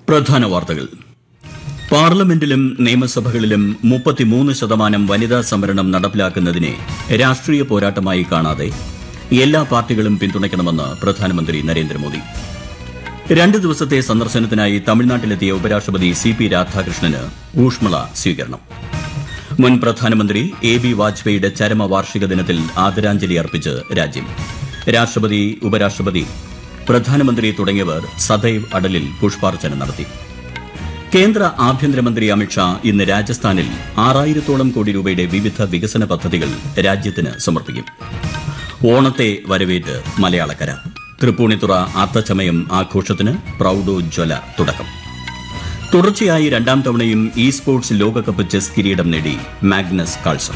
പ്രധാന വാർത്തകൾ പാർലമെന്റിലും നിയമസഭകളിലും മുപ്പത്തിമൂന്ന് ശതമാനം വനിതാ സംവരണം നടപ്പിലാക്കുന്നതിനെ രാഷ്ട്രീയ പോരാട്ടമായി കാണാതെ എല്ലാ പാർട്ടികളും പിന്തുണയ്ക്കണമെന്ന് പ്രധാനമന്ത്രി നരേന്ദ്രമോദി രണ്ട് ദിവസത്തെ സന്ദർശനത്തിനായി തമിഴ്നാട്ടിലെത്തിയ ഉപരാഷ്ട്രപതി സി പി രാധാകൃഷ്ണന് ഊഷ്മള സ്വീകരണം മുൻ പ്രധാനമന്ത്രി എ ബി വാജ്പേയിയുടെ ചരമവാർഷിക ദിനത്തിൽ ആദരാഞ്ജലി അർപ്പിച്ച് രാജ്യം രാഷ്ട്രപതി ഉപരാഷ്ട്രപതി പ്രധാനമന്ത്രി തുടങ്ങിയവർ സദൈവ് അടലിൽ പുഷ്പാർച്ചന നടത്തി കേന്ദ്ര ആഭ്യന്തരമന്ത്രി അമിത്ഷാ ഇന്ന് രാജസ്ഥാനിൽ ആറായിരത്തോളം കോടി രൂപയുടെ വിവിധ വികസന പദ്ധതികൾ രാജ്യത്തിന് സമർപ്പിക്കും ഓണത്തെ വരവേറ്റ് മലയാളക്കര തൃപ്പൂണിത്തുറ അത്തച്ചമയം ആഘോഷത്തിന് പ്രൌഢോജ്വല തുടക്കം തുടർച്ചയായി രണ്ടാം തവണയും ഇ സ്പോർട്സ് ലോകകപ്പ് ചെസ് കിരീടം നേടി മാഗ്നസ് കാൾസൺ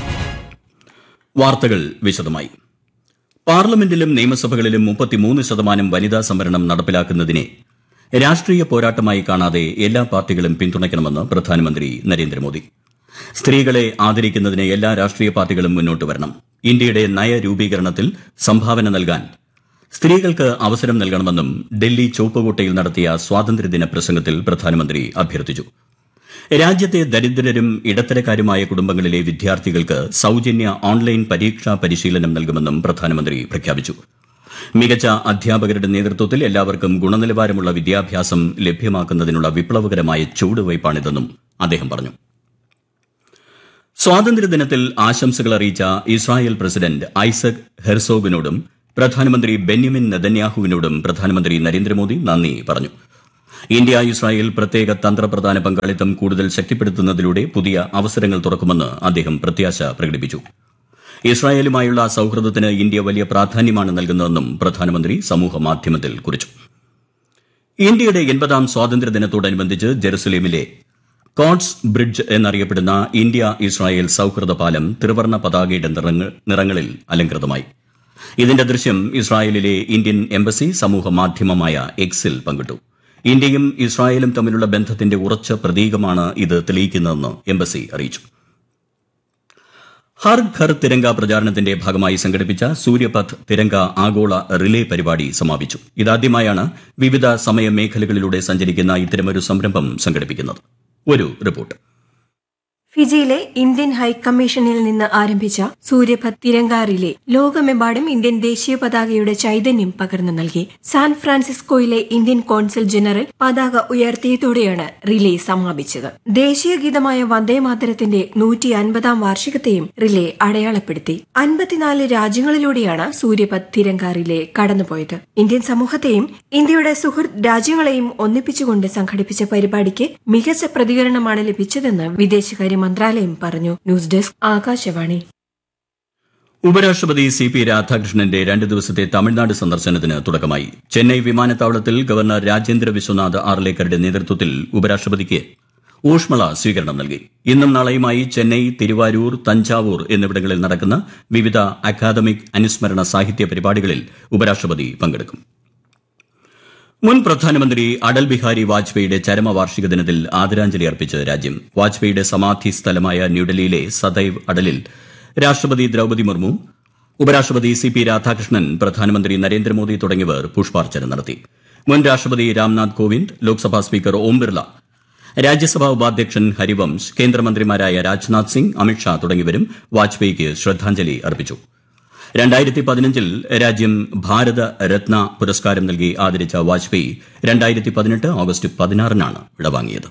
വാർത്തകൾ വിശദമായി പാർലമെന്റിലും നിയമസഭകളിലും മുപ്പത്തിമൂന്ന് ശതമാനം വനിതാ സംവരണം നടപ്പിലാക്കുന്നതിനെ രാഷ്ട്രീയ പോരാട്ടമായി കാണാതെ എല്ലാ പാർട്ടികളും പിന്തുണയ്ക്കണമെന്ന് പ്രധാനമന്ത്രി നരേന്ദ്രമോദി സ്ത്രീകളെ ആദരിക്കുന്നതിന് എല്ലാ രാഷ്ട്രീയ പാർട്ടികളും മുന്നോട്ട് വരണം ഇന്ത്യയുടെ നയരൂപീകരണത്തിൽ സംഭാവന നൽകാൻ സ്ത്രീകൾക്ക് അവസരം നൽകണമെന്നും ഡൽഹി ചുവപ്പുകോട്ടയിൽ നടത്തിയ സ്വാതന്ത്ര്യദിന പ്രസംഗത്തിൽ പ്രധാനമന്ത്രി അഭ്യർത്ഥിച്ചു രാജ്യത്തെ ദരിദ്രരും ഇടത്തരക്കാരുമായ കുടുംബങ്ങളിലെ വിദ്യാർത്ഥികൾക്ക് സൌജന്യ ഓൺലൈൻ പരീക്ഷാ പരിശീലനം നൽകുമെന്നും പ്രധാനമന്ത്രി പ്രഖ്യാപിച്ചു മികച്ച അധ്യാപകരുടെ നേതൃത്വത്തിൽ എല്ലാവർക്കും ഗുണനിലവാരമുള്ള വിദ്യാഭ്യാസം ലഭ്യമാക്കുന്നതിനുള്ള വിപ്ലവകരമായ ചുവടുവയ്പ്പാണിതെന്നും അദ്ദേഹം പറഞ്ഞു സ്വാതന്ത്ര്യദിനത്തിൽ ആശംസകൾ അറിയിച്ച ഇസ്രായേൽ പ്രസിഡന്റ് ഐസക് ഹെർസോഗിനോടും പ്രധാനമന്ത്രി ബെന്യമിൻ നെതന്യാഹുവിനോടും പ്രധാനമന്ത്രി നരേന്ദ്രമോദി നന്ദി പറഞ്ഞു ഇന്ത്യ ഇസ്രായേൽ പ്രത്യേക തന്ത്രപ്രധാന പങ്കാളിത്തം കൂടുതൽ ശക്തിപ്പെടുത്തുന്നതിലൂടെ പുതിയ അവസരങ്ങൾ തുറക്കുമെന്ന് അദ്ദേഹം പ്രത്യാശ പ്രകടിപ്പിച്ചു ഇസ്രായേലുമായുള്ള സൌഹൃദത്തിന് ഇന്ത്യ വലിയ പ്രാധാന്യമാണ് നൽകുന്നതെന്നും പ്രധാനമന്ത്രി സമൂഹമാധ്യമത്തിൽ കുറിച്ചു ഇന്ത്യയുടെ എൺപതാം സ്വാതന്ത്ര്യദിനത്തോടനുബന്ധിച്ച് ജെറുസലേമിലെ കോട്സ് ബ്രിഡ്ജ് എന്നറിയപ്പെടുന്ന ഇന്ത്യ ഇസ്രായേൽ സൌഹൃദ പാലം ത്രിവർണ്ണ പതാകയുടെ നിറങ്ങ- നിറങ്ങളിൽ അലങ്കൃതമായി ഇതിന്റെ ദൃശ്യം ഇസ്രായേലിലെ ഇന്ത്യൻ എംബസി സമൂഹ മാധ്യമമായ എക്സിൽ പങ്കിട്ടു ഇന്ത്യയും ഇസ്രായേലും തമ്മിലുള്ള ബന്ധത്തിന്റെ ഉറച്ച പ്രതീകമാണ് ഇത് തെളിയിക്കുന്നതെന്ന് എംബസി അറിയിച്ചു ഹർ ഘർ തിരങ്ക പ്രചാരണത്തിന്റെ ഭാഗമായി സംഘടിപ്പിച്ച സൂര്യപഥ് തിരങ്ക ആഗോള റിലേ പരിപാടി സമാപിച്ചു ഇതാദ്യമായാണ് വിവിധ സമയ മേഖലകളിലൂടെ സഞ്ചരിക്കുന്ന ഇത്തരമൊരു സംരംഭം സംഘടിപ്പിക്കുന്നത് ഒരു റിപ്പോർട്ട് ഫിജിയിലെ ഇന്ത്യൻ ഹൈക്കമ്മീഷനിൽ നിന്ന് ആരംഭിച്ച സൂര്യഭത് തിരങ്ക റിലേ ലോകമെമ്പാടും ഇന്ത്യൻ ദേശീയ പതാകയുടെ ചൈതന്യം പകർന്നു നൽകി സാൻ ഫ്രാൻസിസ്കോയിലെ ഇന്ത്യൻ കോൺസൽ ജനറൽ പതാക ഉയർത്തിയതോടെയാണ് റിലേ സമാപിച്ചത് ദേശീയ ഗീതമായ വന്ദേമാതരത്തിന്റെ നൂറ്റി അൻപതാം വാർഷികത്തെയും റിലേ അടയാളപ്പെടുത്തി അൻപത്തിനാല് രാജ്യങ്ങളിലൂടെയാണ് സൂര്യപത് തിരങ്ക റിലേ കടന്നുപോയത് ഇന്ത്യൻ സമൂഹത്തെയും ഇന്ത്യയുടെ സുഹൃത്ത് രാജ്യങ്ങളെയും ഒന്നിപ്പിച്ചുകൊണ്ട് സംഘടിപ്പിച്ച പരിപാടിക്ക് മികച്ച പ്രതികരണമാണ് ലഭിച്ചതെന്ന് വിദേശകാര്യ മന്ത്രാലയം പറഞ്ഞു ന്യൂസ് ഡെസ്ക് ആകാശവാണി ഉപരാഷ്ട്രപതി സി പി രാധാകൃഷ്ണന്റെ രണ്ട് ദിവസത്തെ തമിഴ്നാട് സന്ദർശനത്തിന് തുടക്കമായി ചെന്നൈ വിമാനത്താവളത്തിൽ ഗവർണർ രാജേന്ദ്ര വിശ്വനാഥ് ആർലേക്കറുടെ നേതൃത്വത്തിൽ ഉപരാഷ്ട്രപതിക്ക് ഊഷ്മള സ്വീകരണം നൽകി ഇന്നും നാളെയുമായി ചെന്നൈ തിരുവാരൂർ തഞ്ചാവൂർ എന്നിവിടങ്ങളിൽ നടക്കുന്ന വിവിധ അക്കാദമിക് അനുസ്മരണ സാഹിത്യ പരിപാടികളിൽ ഉപരാഷ്ട്രപതി പങ്കെടുക്കും മുൻ പ്രധാനമന്ത്രി അടൽ ബിഹാരി വാജ്പേയിയുടെ ചരമവാർഷിക ദിനത്തിൽ ആദരാഞ്ജലി അർപ്പിച്ച് രാജ്യം വാജ്പേയിയുടെ സമാധി സ്ഥലമായ ന്യൂഡൽഹിയിലെ സദൈവ് അടലിൽ രാഷ്ട്രപതി ദ്രൌപദി മുർമു ഉപരാഷ്ട്രപതി സി പി രാധാകൃഷ്ണൻ പ്രധാനമന്ത്രി നരേന്ദ്രമോദി തുടങ്ങിയവർ പുഷ്പാർച്ചന നടത്തി മുൻ രാഷ്ട്രപതി രാംനാഥ് കോവിന്ദ് ലോക്സഭാ സ്പീക്കർ ഓം ബിർള രാജ്യസഭാ ഉപാധ്യക്ഷൻ ഹരിവംശ് കേന്ദ്രമന്ത്രിമാരായ രാജ്നാഥ് സിംഗ് അമിത്ഷാ തുടങ്ങിയവരും വാജ്പേയിക്ക് ശ്രദ്ധാഞ്ജലി അർപ്പിച്ചു രണ്ടായിരത്തി പതിനഞ്ചിൽ രാജ്യം ഭാരത രത്ന പുരസ്കാരം നൽകി ആദരിച്ച വാജ്പേയി രണ്ടായിരത്തി പതിനെട്ട് ഓഗസ്റ്റ് പതിനാറിനാണ് വിടവാങ്ങിയത്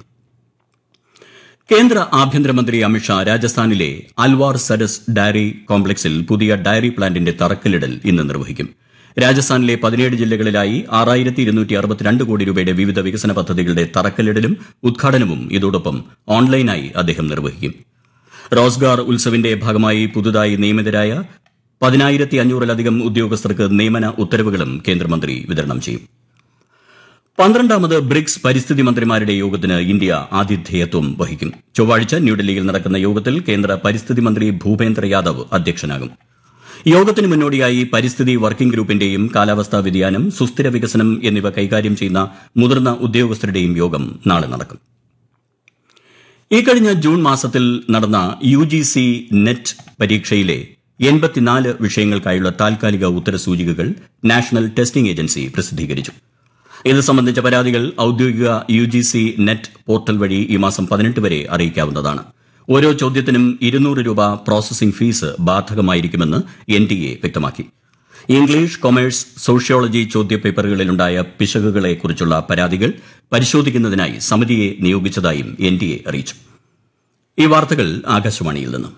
കേന്ദ്ര ആഭ്യന്തരമന്ത്രി അമിത്ഷാ രാജസ്ഥാനിലെ അൽവാർ സരസ് ഡയറി കോംപ്ലക്സിൽ പുതിയ ഡയറി പ്ലാന്റിന്റെ തറക്കല്ലിടൽ ഇന്ന് നിർവഹിക്കും രാജസ്ഥാനിലെ പതിനേഴ് ജില്ലകളിലായി ആറായിരത്തി ഇരുന്നൂറ്റി അറുപത്തിരണ്ട് കോടി രൂപയുടെ വിവിധ വികസന പദ്ധതികളുടെ തറക്കല്ലിടലും ഉദ്ഘാടനവും ഇതോടൊപ്പം ഓൺലൈനായി അദ്ദേഹം നിർവഹിക്കും റോസ്ഗാർ ഉത്സവിന്റെ ഭാഗമായി പുതുതായി നിയമിതരായ പതിനായിരത്തി അഞ്ഞൂറിലധികം ഉദ്യോഗസ്ഥർക്ക് നിയമന ഉത്തരവുകളും കേന്ദ്രമന്ത്രി വിതരണം ചെയ്യും പന്ത്രണ്ടാമത് ബ്രിക്സ് പരിസ്ഥിതി മന്ത്രിമാരുടെ യോഗത്തിന് ഇന്ത്യ ആതിഥേയത്വം വഹിക്കും ചൊവ്വാഴ്ച ന്യൂഡൽഹിയിൽ നടക്കുന്ന യോഗത്തിൽ കേന്ദ്ര പരിസ്ഥിതി മന്ത്രി ഭൂപേന്ദ്ര യാദവ് അധ്യക്ഷനാകും യോഗത്തിന് മുന്നോടിയായി പരിസ്ഥിതി വർക്കിംഗ് ഗ്രൂപ്പിന്റെയും കാലാവസ്ഥാ വ്യതിയാനം സുസ്ഥിര വികസനം എന്നിവ കൈകാര്യം ചെയ്യുന്ന മുതിർന്ന ഉദ്യോഗസ്ഥരുടെയും യോഗം നാളെ നടക്കും ഇക്കഴിഞ്ഞ ജൂൺ മാസത്തിൽ നടന്ന യു ജി സി നെറ്റ് പരീക്ഷയിലെ എൺപത്തിനാല് വിഷയങ്ങൾക്കായുള്ള താൽക്കാലിക ഉത്തരസൂചികകൾ നാഷണൽ ടെസ്റ്റിംഗ് ഏജൻസി പ്രസിദ്ധീകരിച്ചു ഇത് സംബന്ധിച്ച പരാതികൾ ഔദ്യോഗിക U G C NET portal വഴി ഈ മാസം പതിനെട്ട് വരെ അറിയിക്കാവുന്നതാണ് ഓരോ ചോദ്യത്തിനും ഇരുന്നൂറ് രൂപ പ്രോസസിംഗ് ഫീസ് ബാധകമായിരിക്കുമെന്ന് എൻ ടി എ വ്യക്തമാക്കി ഇംഗ്ലീഷ് കൊമേഴ്സ് സോഷ്യോളജി ചോദ്യപേപ്പറുകളിലുണ്ടായ പിശകുകളെക്കുറിച്ചുള്ള പരാതികൾ പരിശോധിക്കുന്നതിനായി സമിതിയെ നിയോഗിച്ചതായും എൻ ടി എ അറിയിച്ചു ഈ വാർത്തകൾ ആകാശവാണിയിൽ നിന്നും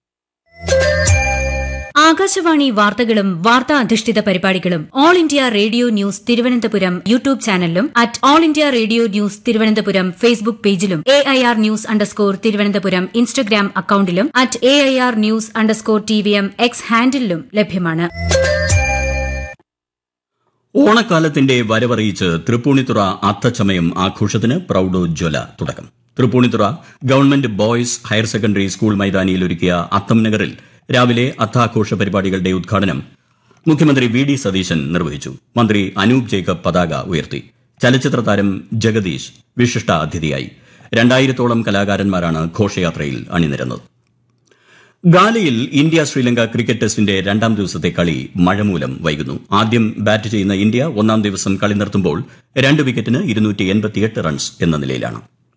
ആകാശവാണി വാർത്തകളും വാർത്താ അധിഷ്ഠിത പരിപാടികളും all India radio news Thiruvananthapuram YouTube ചാനലിലും at all India radio news Thiruvananthapuram Facebook പേജിലും A I R news underscore Thiruvananthapuram Instagram അക്കൌണ്ടിലും at A I R news underscore T V M X ഹാൻഡിലും ലഭ്യമാണ് ഓണക്കാലത്തിന്റെ വരവറിയിച്ച് തൃപ്പൂണിത്തുറ അത്തച്ചമയം ആഘോഷത്തിന് പ്രൌഢോജ്വല തുടക്കം Thrippunithura government boys higher secondary school മൈതാനിയിൽ ഒരുക്കിയ അത്തം നഗറിൽ രാവിലെ അത്താഘോഷ പരിപാടികളുടെ ഉദ്ഘാടനം മുഖ്യമന്ത്രി വി ഡി സതീശൻ നിർവഹിച്ചു മന്ത്രി അനൂപ് ജേക്കബ് പതാക ഉയർത്തി ചലച്ചിത്ര താരം ജഗദീഷ് വിശിഷ്ട അതിഥിയായി രണ്ടായിരത്തോളം കലാകാരന്മാരാണ് ഘോഷയാത്രയിൽ അണിനിരന്നത് ഗാലയിൽ ഇന്ത്യ ശ്രീലങ്ക ക്രിക്കറ്റ് ടെസ്റ്റിന്റെ രണ്ടാം ദിവസത്തെ കളി മഴ മൂലം വൈകുന്നു ആദ്യം ബാറ്റ് ചെയ്യുന്ന ഇന്ത്യ ഒന്നാം ദിവസം കളി നിർത്തുമ്പോൾ രണ്ട് വിക്കറ്റിന് റൺസ് എന്ന നിലയിലാണ്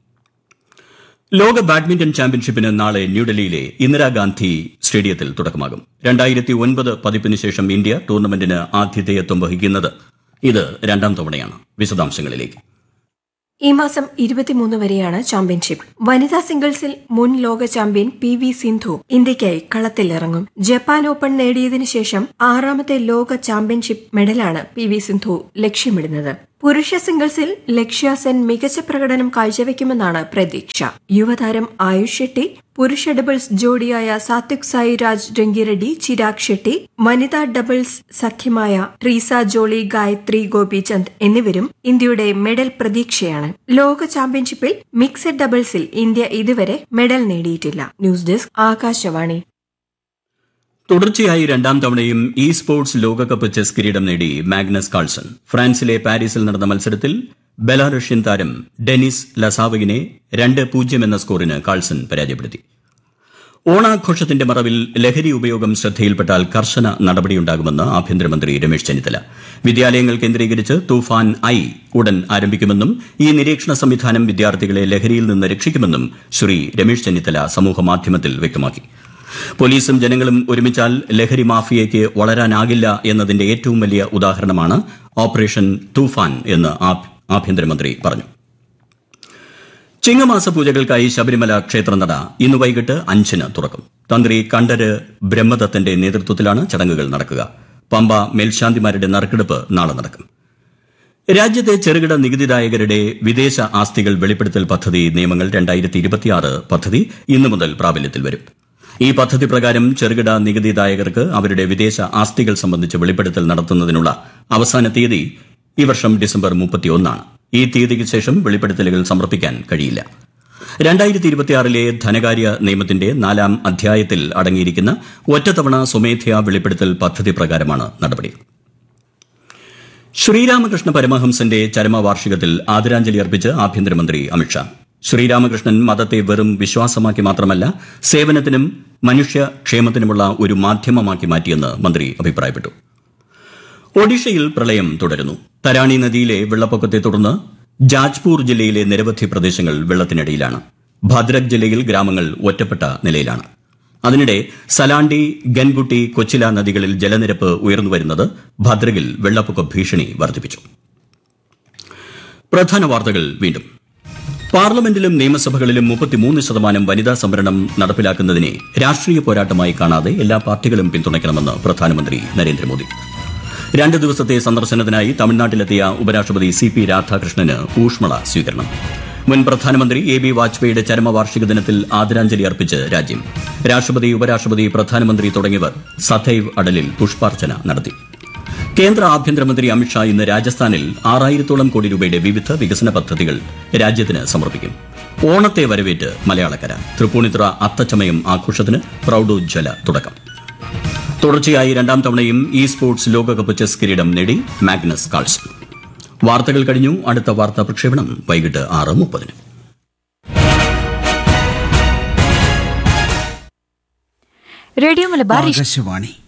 ലോക ബാഡ്മിന്റൺ ചാമ്പ്യൻഷിപ്പിന് നാളെ ന്യൂഡൽഹിയിലെ ഇന്ദിരാഗാന്ധി സ്റ്റേഡിയത്തിൽ തുടക്കമാകും രണ്ടായിരത്തി ഒൻപത് പതിപ്പിന് ശേഷം ഇന്ത്യ ടൂർണമെന്റിന് ആതിഥേയത്വം വഹിക്കുന്നത് ഇത് രണ്ടാം തവണയാണ് വിശദാംശങ്ങളിലേക്ക് ഈ മാസം ഇരുപത്തിമൂന്ന് വരെയാണ് ചാമ്പ്യൻഷിപ്പ് വനിതാ സിംഗിൾസിൽ മുൻ ലോക ചാമ്പ്യൻ പി വി സിന്ധു ഇന്ത്യയ്ക്കായി കളത്തിലിറങ്ങും ജപ്പാൻ ഓപ്പൺ നേടിയതിനു ശേഷം ആറാമത്തെ ലോക ചാമ്പ്യൻഷിപ്പ് മെഡലാണ് പി വി സിന്ധു ലക്ഷ്യമിടുന്നത് പുരുഷ സിംഗിൾസിൽ ലക്ഷ്യ സെൻ മികച്ച പ്രകടനം കാഴ്ചവെക്കുമെന്നാണ് പ്രതീക്ഷ യുവതാരം ആയുഷ് ഷെട്ടി പുരുഷ ഡബിൾസ് ജോഡിയായ സാത്വിക് സായിരാജ് രംഗിറെഡ്ഡി ചിരാഗ് ഷെട്ടി വനിതാ ഡബിൾസ് സഖ്യമായ ട്രീസ ജോളി ഗായത്രി ഗോപിചന്ദ് എന്നിവരും ഇന്ത്യയുടെ മെഡൽ പ്രതീക്ഷയാണ് ലോക ചാമ്പ്യൻഷിപ്പിൽ മിക്സഡ് ഡബിൾസിൽ ഇന്ത്യ ഇതുവരെ മെഡൽ നേടിയിട്ടില്ല ന്യൂസ് ഡെസ്ക് ആകാശവാണി തുടർച്ചയായി രണ്ടാം തവണയും ഇ സ്പോർട്സ് ലോകകപ്പ് ചെസ് കിരീടം നേടി മാഗ്നസ് കാൾസൺ ഫ്രാൻസിലെ പാരീസിൽ നടന്ന മത്സരത്തിൽ ബെലാറഷ്യൻ താരം ഡെനിസ് ലസാവകിനെ രണ്ട് പൂജ്യം എന്ന സ്കോറിന് കാൾസൺ പരാജയപ്പെടുത്തി ഓണാഘോഷത്തിന്റെ മറവിൽ ലഹരി ഉപയോഗം ശ്രദ്ധയിൽപ്പെട്ടാൽ കർശന നടപടിയുണ്ടാകുമെന്ന് ആഭ്യന്തരമന്ത്രി രമേശ് ചെന്നിത്തല വിദ്യാലയങ്ങൾ കേന്ദ്രീകരിച്ച് തൂഫാൻ ഐ ഉടൻ ആരംഭിക്കുമെന്നും ഈ നിരീക്ഷണ സംവിധാനം വിദ്യാർത്ഥികളെ ലഹരിയിൽ നിന്ന് രക്ഷിക്കുമെന്നും ശ്രീ രമേശ് ചെന്നിത്തല സമൂഹമാധ്യമത്തിൽ വ്യക്തമാക്കി പോലീസും ജനങ്ങളും ഒരുമിച്ചാൽ ലഹരി മാഫിയയ്ക്ക് വളരാനാകില്ല എന്നതിന്റെ ഏറ്റവും വലിയ ഉദാഹരണമാണ് ഓപ്പറേഷൻ തൂഫാൻ എന്ന് ആഭ്യന്തരമന്ത്രി പറഞ്ഞു ചിങ്ങമാസ പൂജകൾക്കായി ശബരിമല ക്ഷേത്രനട ഇന്ന് വൈകിട്ട് അഞ്ചിന് തുറക്കും തന്ത്രി കണ്ഠര് ബ്രഹ്മദത്തന്റെ നേതൃത്വത്തിലാണ് ചടങ്ങുകൾ നടക്കുക പമ്പ മേൽശാന്തിമാരുടെ നറുക്കെടുപ്പ് നാളെ നടക്കും രാജ്യത്തെ ചെറുകിട നികുതിദായകരുടെ വിദേശ ആസ്തികൾ വെളിപ്പെടുത്തൽ പദ്ധതി നിയമങ്ങൾ പദ്ധതി ഇന്നു മുതൽ പ്രാബല്യത്തിൽ വരും ഈ പദ്ധതി പ്രകാരം ചെറുകിട നികുതിദായകർക്ക് അവരുടെ വിദേശ ആസ്തികൾ സംബന്ധിച്ച് വെളിപ്പെടുത്തൽ നടത്തുന്നതിനുള്ള അവസാന തീയതി ഈ വർഷം ഡിസംബർ മുപ്പത്തിയൊന്നാണ് ഈ തീയതിക്ക് ശേഷം വെളിപ്പെടുത്തലുകൾ സമർപ്പിക്കാൻ കഴിയില്ല രണ്ടായിരത്തി ഇരുപത്തിയാറിലെ ധനകാര്യ നിയമത്തിന്റെ നാലാം അധ്യായത്തിൽ അടങ്ങിയിരിക്കുന്ന ഒറ്റത്തവണ സ്വമേധയാ വെളിപ്പെടുത്തൽ പദ്ധതി പ്രകാരമാണ് നടപടി ശ്രീരാമകൃഷ്ണ പരമഹംസന്റെ ചരമവാർഷികത്തിൽ ആദരാഞ്ജലി അർപ്പിച്ച് ആഭ്യന്തരമന്ത്രി അമിത്ഷാ ശ്രീരാമകൃഷ്ണൻ മതത്തെ വെറും വിശ്വാസമാക്കി മാത്രമല്ല സേവനത്തിനും മനുഷ്യക്ഷേമത്തിനുമുള്ള ഒരു മാധ്യമമാക്കി മാറ്റിയെന്ന് മന്ത്രി അഭിപ്രായപ്പെട്ടു ഒഡീഷയിൽ പ്രളയം തുടരുന്നു തരാണി നദിയിലെ വെള്ളപ്പൊക്കത്തെ തുടർന്ന് ജാജ്പൂർ ജില്ലയിലെ നിരവധി പ്രദേശങ്ങൾ വെള്ളത്തിനടിയിലാണ് ഭദ്രക് ജില്ലയിൽ ഗ്രാമങ്ങൾ ഒറ്റപ്പെട്ട നിലയിലാണ് അതിനിടെ സലാണ്ടി ഗൻഗുട്ടി കൊച്ചില നദികളിൽ ജലനിരപ്പ് ഉയർന്നുവരുന്നത് ഭദ്രകിൽ വെള്ളപ്പൊക്ക ഭീഷണി വർദ്ധിപ്പിച്ചു പ്രധാന വാർത്തകൾ വീണ്ടും പാർലമെന്റിലും നിയമസഭകളിലും മുപ്പത്തിമൂന്ന് ശതമാനം വനിതാ സംവരണം നടപ്പിലാക്കുന്നതിനെ രാഷ്ട്രീയ പോരാട്ടമായി കാണാതെ എല്ലാ പാർട്ടികളും പിന്തുണയ്ക്കണമെന്ന് പ്രധാനമന്ത്രി നരേന്ദ്രമോദി രണ്ട് ദിവസത്തെ സന്ദർശനത്തിനായി തമിഴ്നാട്ടിലെത്തിയ ഉപരാഷ്ട്രപതി സി പി രാധാകൃഷ്ണന് ഊഷ്മള സ്വീകരണം മുൻ പ്രധാനമന്ത്രി എ ബി വാജ്പേയിയുടെ ചരമവാർഷിക ദിനത്തിൽ ആദരാഞ്ജലി അർപ്പിച്ച് രാജ്യം രാഷ്ട്രപതി ഉപരാഷ്ട്രപതി പ്രധാനമന്ത്രി തുടങ്ങിയവർ സധൈവ് അടലിൽ പുഷ്പാർച്ചന നടത്തി കേന്ദ്ര ആഭ്യന്തരമന്ത്രി അമിത്ഷാ ഇന്ന് രാജസ്ഥാനിൽ ആറായിരത്തോളം കോടി രൂപയുടെ വിവിധ വികസന പദ്ധതികൾ രാജ്യത്തിന് സമർപ്പിക്കും ഓണത്തെ വരവേറ്റ് മലയാളക്കര തൃപ്പൂണിത്തുറ അത്തച്ചമയം ആഘോഷത്തിന് പ്രൌഢോജ്വല തുടക്കം തുടർച്ചയായി രണ്ടാം തവണയും ഇ സ്പോർട്സ് ലോകകപ്പ് ചെസ് കിരീടം നേടി മാഗ്നസ് കാൾസൺ വാർത്തകൾ കഴിഞ്ഞു അടുത്ത വാർത്താ പ്രക്ഷേപണം വൈകിട്ട് ആറ് മുപ്പതിന് റേഡിയോ മലബാർ ആകാശവാണി